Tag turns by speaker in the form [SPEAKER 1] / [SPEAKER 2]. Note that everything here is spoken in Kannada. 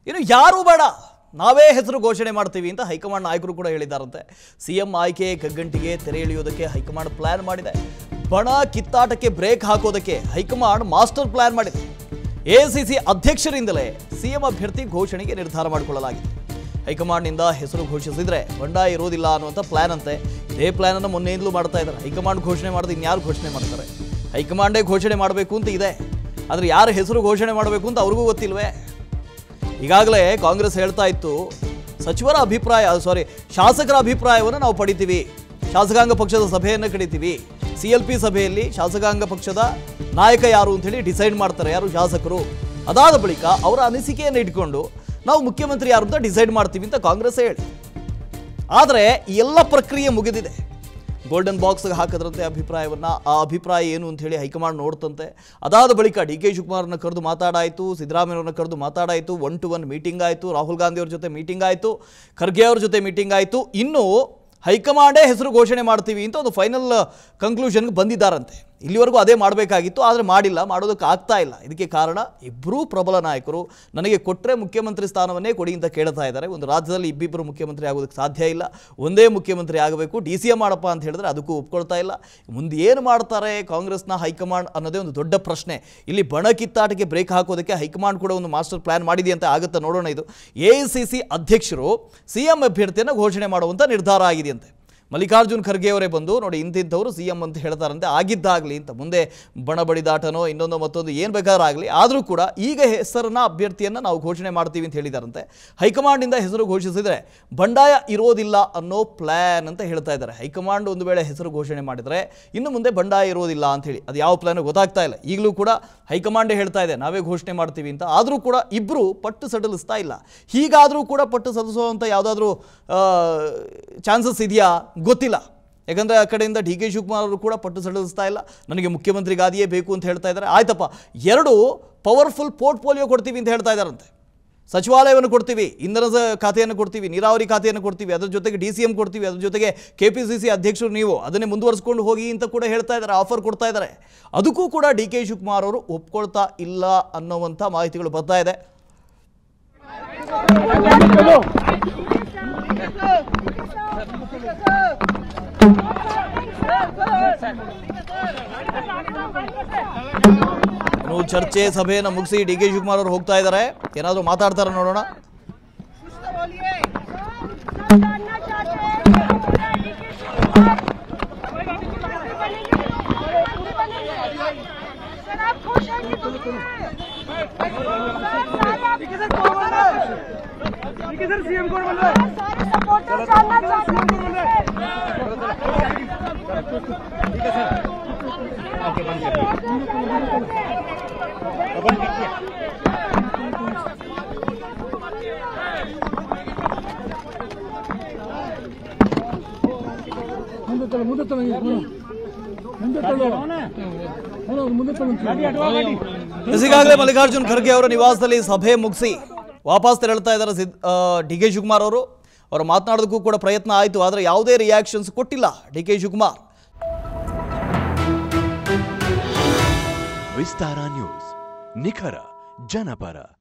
[SPEAKER 1] ಇನ್ನು ಯಾರೂ ಬೇಡ ನಾವೇ ಹೆಸರು ಘೋಷಣೆ ಮಾಡ್ತೀವಿ ಅಂತ ಹೈಕಮಾಂಡ್ ನಾಯಕರು ಕೂಡ ಹೇಳಿದ್ದಾರಂತೆ ಸಿಎಂ ಆಯ್ಕೆ ಕಗ್ಗಂಟಿಗೆ ತೆರೆ ಎಳೆಯೋದಕ್ಕೆ ಹೈಕಮಾಂಡ್ ಪ್ಲಾನ್ ಮಾಡಿದೆ ಬಣ ಕಿತ್ತಾಟಕ್ಕೆ ಬ್ರೇಕ್ ಹಾಕೋದಕ್ಕೆ ಹೈಕಮಾಂಡ್ ಮಾಸ್ಟರ್ ಪ್ಲಾನ್ ಮಾಡಿದೆ ಎಸಿಸಿ ಅಧ್ಯಕ್ಷರಿಂದಲೇ ಸಿಎಂ ಅಭ್ಯರ್ಥಿ ಘೋಷಣೆಗೆ ನಿರ್ಧಾರ ಮಾಡಿಕೊಳ್ಳಲಾಗಿದೆ ಹೈಕಮಾಂಡ್ನಿಂದ ಹೆಸರು ಘೋಷಿಸಿದ್ರೆ ಬಂಡಾಯ ಇರೋದಿಲ್ಲ ಅನ್ನುವಂಥ ಪ್ಲಾನ್ ಅಂತೆ ಇದೇ ಪ್ಲಾನ್ ಅನ್ನು ಮೊನ್ನೆಯಿಂದಲೂ ಮಾಡ್ತಾ ಇದ್ದಾರೆ ಹೈಕಮಾಂಡ್ ಘೋಷಣೆ ಮಾಡಿದ್ರೆ ಇನ್ಯಾರು ಘೋಷಣೆ ಮಾಡ್ತಾರೆ ಹೈಕಮಾಂಡೇ ಘೋಷಣೆ ಮಾಡಬೇಕು ಅಂತ ಇದೆ ಆದರೆ ಯಾರ ಹೆಸರು ಘೋಷಣೆ ಮಾಡಬೇಕು ಅಂತ ಅವ್ರಿಗೂ ಗೊತ್ತಿಲ್ವೇ ಈಗಾಗಲೇ ಕಾಂಗ್ರೆಸ್ ಹೇಳ್ತಾ ಇತ್ತು ಸಚಿವರ ಅಭಿಪ್ರಾಯ ಸಾರಿ ಶಾಸಕರ ಅಭಿಪ್ರಾಯವನ್ನು ನಾವು ಪಡಿತೀವಿ ಶಾಸಕಾಂಗ ಪಕ್ಷದ ಸಭೆಯನ್ನು ಕಡಿತೀವಿ ಸಿ ಎಲ್ ಪಿ ಸಭೆಯಲ್ಲಿ ಶಾಸಕಾಂಗ ಪಕ್ಷದ ನಾಯಕ ಯಾರು ಅಂತೇಳಿ ಡಿಸೈಡ್ ಮಾಡ್ತಾರೆ ಯಾರು ಶಾಸಕರು ಅದಾದ ಬಳಿಕ ಅವರ ಅನಿಸಿಕೆಯನ್ನು ಇಟ್ಕೊಂಡು ನಾವು ಮುಖ್ಯಮಂತ್ರಿ ಯಾರು ಅಂತ ಡಿಸೈಡ್ ಮಾಡ್ತೀವಿ ಅಂತ ಕಾಂಗ್ರೆಸ್ ಹೇಳಿ ಆದರೆ ಈ ಎಲ್ಲ ಪ್ರಕ್ರಿಯೆ ಮುಗಿದಿದೆ ಗೋಲ್ಡನ್ ಬಾಕ್ಸ್ಗೆ ಹಾಕಿದ್ರಂತೆ ಅಭಿಪ್ರಾಯವನ್ನು ಆ ಅಭಿಪ್ರಾಯ ಏನು ಅಂತ ಹೇಳಿ ಹೈಕಮಾಂಡ್ ನೋಡ್ತಂತೆ ಅದಾದ ಬಳಿಕ ಡಿ ಕೆ ಶಿವಕುಮಾರ್ನ ಕರೆದು ಮಾತಾಡಾಯಿತು ಸಿದ್ದರಾಮಯ್ಯವ್ರನ್ನ ಕರೆದು ಮಾತಾಡಾಯಿತು ಒನ್ ಟು ಒನ್ ಮೀಟಿಂಗ್ ಆಯಿತು ರಾಹುಲ್ ಗಾಂಧಿ ಅವ್ರ ಜೊತೆ ಮೀಟಿಂಗ್ ಆಯಿತು ಖರ್ಗೆ ಅವ್ರ ಜೊತೆ ಮೀಟಿಂಗ್ ಆಯಿತು ಇನ್ನು ಹೈಕಮಾಂಡೇ ಹೆಸರು ಘೋಷಣೆ ಮಾಡ್ತೀವಿ ಅಂತ ಒಂದು ಫೈನಲ್ ಕನ್ಕ್ಲೂಷನ್ಗೆ ಬಂದಿದ್ದಾರಂತೆ ಇಲ್ಲಿವರೆಗೂ ಅದೇ ಮಾಡಬೇಕಾಗಿತ್ತು ಆದರೆ ಮಾಡಿಲ್ಲ ಮಾಡೋದಕ್ಕೆ ಆಗ್ತಾ ಇಲ್ಲ ಇದಕ್ಕೆ ಕಾರಣ ಇಬ್ಬರೂ ಪ್ರಬಲ ನಾಯಕರು ನನಗೆ ಕೊಟ್ಟರೆ ಮುಖ್ಯಮಂತ್ರಿ ಸ್ಥಾನವನ್ನೇ ಕೊಡಿ ಅಂತ ಕೇಳ್ತಾ ಇದ್ದಾರೆ ಒಂದು ರಾಜ್ಯದಲ್ಲಿ ಇಬ್ಬಿಬ್ಬರು ಮುಖ್ಯಮಂತ್ರಿ ಆಗೋದಕ್ಕೆ ಸಾಧ್ಯ ಇಲ್ಲ ಒಂದೇ ಮುಖ್ಯಮಂತ್ರಿ ಆಗಬೇಕು ಡಿ ಸಿ ಎಂ ಮಾಡಪ್ಪ ಅಂತ ಹೇಳಿದ್ರೆ ಅದಕ್ಕೂ ಒಪ್ಕೊಳ್ತಾ ಇಲ್ಲ ಮುಂದೆ ಏನು ಮಾಡ್ತಾರೆ ಕಾಂಗ್ರೆಸ್ನ ಹೈಕಮಾಂಡ್ ಅನ್ನೋದೇ ಒಂದು ದೊಡ್ಡ ಪ್ರಶ್ನೆ ಇಲ್ಲಿ ಬಣ ಕಿತ್ತಾಟಕ್ಕೆ ಬ್ರೇಕ್ ಹಾಕೋದಕ್ಕೆ ಹೈಕಮಾಂಡ್ ಕೂಡ ಒಂದು ಮಾಸ್ಟರ್ ಪ್ಲಾನ್ ಮಾಡಿದೆಯಂತೆ ಆಗುತ್ತೆ ನೋಡೋಣ ಇದು ಎ ಅಧ್ಯಕ್ಷರು ಸಿ ಎಂ ಅಭ್ಯರ್ಥಿಯನ್ನು ಘೋಷಣೆ ಮಾಡುವಂಥ ನಿರ್ಧಾರ ಆಗಿದೆಯಂತೆ ಮಲ್ಲಿಕಾರ್ಜುನ್ ಖರ್ಗೆ ಅವರೇ ಬಂದು ನೋಡಿ ಇಂತಿಂಥವ್ರು ಸಿ ಎಂ ಅಂತ ಹೇಳ್ತಾರಂತೆ ಆಗಿದ್ದಾಗಲಿ ಅಂತ ಮುಂದೆ ಬಣ ಬಡಿದಾಟನೋ ಇನ್ನೊಂದು ಮತ್ತೊಂದು ಏನು ಬೇಕಾದ್ರೂ ಆಗಲಿ ಆದರೂ ಕೂಡ ಈಗ ಹೆಸರನ್ನ ಅಭ್ಯರ್ಥಿಯನ್ನು ನಾವು ಘೋಷಣೆ ಮಾಡ್ತೀವಿ ಅಂತ ಹೇಳಿದಾರಂತೆ ಹೈಕಮಾಂಡಿಂದ ಹೆಸರು ಘೋಷಿಸಿದರೆ ಬಂಡಾಯ ಇರೋದಿಲ್ಲ ಅನ್ನೋ ಪ್ಲ್ಯಾನ್ ಅಂತ ಹೇಳ್ತಾ ಇದ್ದಾರೆ ಹೈಕಮಾಂಡ್ ಒಂದು ವೇಳೆ ಹೆಸರು ಘೋಷಣೆ ಮಾಡಿದರೆ ಇನ್ನು ಮುಂದೆ ಬಂಡಾಯ ಇರೋದಿಲ್ಲ ಅಂತ ಹೇಳಿ ಅದು ಯಾವ ಪ್ಲ್ಯಾನ್ ಗೊತ್ತಾಗ್ತಾ ಇಲ್ಲ ಈಗಲೂ ಕೂಡ ಹೈಕಮಾಂಡೇ ಹೇಳ್ತಾ ಇದೆ ನಾವೇ ಘೋಷಣೆ ಮಾಡ್ತೀವಿ ಅಂತ ಆದರೂ ಕೂಡ ಇಬ್ಬರು ಪಟ್ಟು ಸಡಿಲಿಸ್ತಾ ಇಲ್ಲ ಹೀಗಾದರೂ ಕೂಡ ಪಟ್ಟು ಸಡಿಸುವಂಥ ಯಾವುದಾದ್ರೂ ಚಾನ್ಸಸ್ ಇದೆಯಾ ಗೊತ್ತಿಲ್ಲ ಯಾಕಂದರೆ ಆ ಕಡೆಯಿಂದ ಡಿ ಕೆ ಶಿವಕುಮಾರ್ ಅವರು ಕೂಡ ಪಟ್ಟು ಸಡಿಲಿಸ್ತಾ ಇಲ್ಲ ನನಗೆ ಮುಖ್ಯಮಂತ್ರಿ ಗಾದಿಯೇ ಬೇಕು ಅಂತ ಹೇಳ್ತಾ ಇದ್ದಾರೆ ಆಯ್ತಪ್ಪ ಎರಡು ಪವರ್ಫುಲ್ ಪೋರ್ಟ್ಫೋಲಿಯೋ ಕೊಡ್ತೀವಿ ಅಂತ ಹೇಳ್ತಾ ಇದ್ದಾರಂತೆ ಸಚಿವಾಲಯವನ್ನು ಕೊಡ್ತೀವಿ ಇಂಧನ ಸ- ಖಾತೆಯನ್ನು ಕೊಡ್ತೀವಿ ನೀರಾವರಿ ಖಾತೆಯನ್ನು ಕೊಡ್ತೀವಿ ಅದ್ರ ಜೊತೆಗೆ ಡಿ ಸಿ ಎಂ ಕೊಡ್ತೀವಿ ಅದ್ರ ಜೊತೆಗೆ ಕೆ ಪಿ ಸಿ ಸಿ ಅಧ್ಯಕ್ಷರು ನೀವು ಅದನ್ನೇ ಮುಂದುವರಿಸ್ಕೊಂಡು ಹೋಗಿ ಅಂತ ಕೂಡ ಹೇಳ್ತಾ ಇದ್ದಾರೆ ಆಫರ್ ಕೊಡ್ತಾ ಇದ್ದಾರೆ ಅದಕ್ಕೂ ಕೂಡ ಡಿ ಕೆ ಶಿವಕುಮಾರ್ ಅವರು ಒಪ್ಕೊಳ್ತಾ ಇಲ್ಲ ಅನ್ನೋವಂಥ ಮಾಹಿತಿಗಳು ಬರ್ತಾ ಇದೆ ಇನ್ನು ಚರ್ಚೆ ಸಭೆಯನ್ನು ಮುಗಿಸಿ ಡಿ ಕೆ ಶಿವಕುಮಾರ್ ಅವರು ಹೋಗ್ತಾ ಇದ್ದಾರೆ ಏನಾದರೂ ಮಾತಾಡ್ತಾರ ನೋಡೋಣ
[SPEAKER 2] जानना चाहते हैं सर आप खुश हैं कि दुखी हैं?
[SPEAKER 3] सर सीएम कौन बन रहा है
[SPEAKER 2] सारे सपोर्टर जानना चाहते हैं
[SPEAKER 3] ಮುಂದೆ ತಳ್ಳು ಮುಂದೆ ತಳ್ಳು ಇವ್ನು. ಮುಂದೆ ತಳ್ಳು ಹೌದು, ಅವ್ನು ಮುಂದೆ ತಳ್ಳು
[SPEAKER 1] ಈಗಾಗಲೇ ಮಲ್ಲಿಕಾರ್ಜುನ್ ಖರ್ಗೆ ಅವರ ನಿವಾಸದಲ್ಲಿ ಸಭೆ ಮುಗಿಸಿ ವಾಪಸ್ ತೆರಳ್ತಾ ಇದ್ದಾರೆ ಸಿದ್ ಡಿ ಕೆ ಶಿವಕುಮಾರ್ ಅವರು ಅವರು ಮಾತನಾಡೋದಕ್ಕೂ ಕೂಡ ಪ್ರಯತ್ನ ಆಯಿತು ಆದರೆ ಯಾವುದೇ ರಿಯಾಕ್ಷನ್ಸ್ ಕೊಟ್ಟಿಲ್ಲ D K Shivakumar
[SPEAKER 4] Vistara news ನಿಖರ ಜನಪರ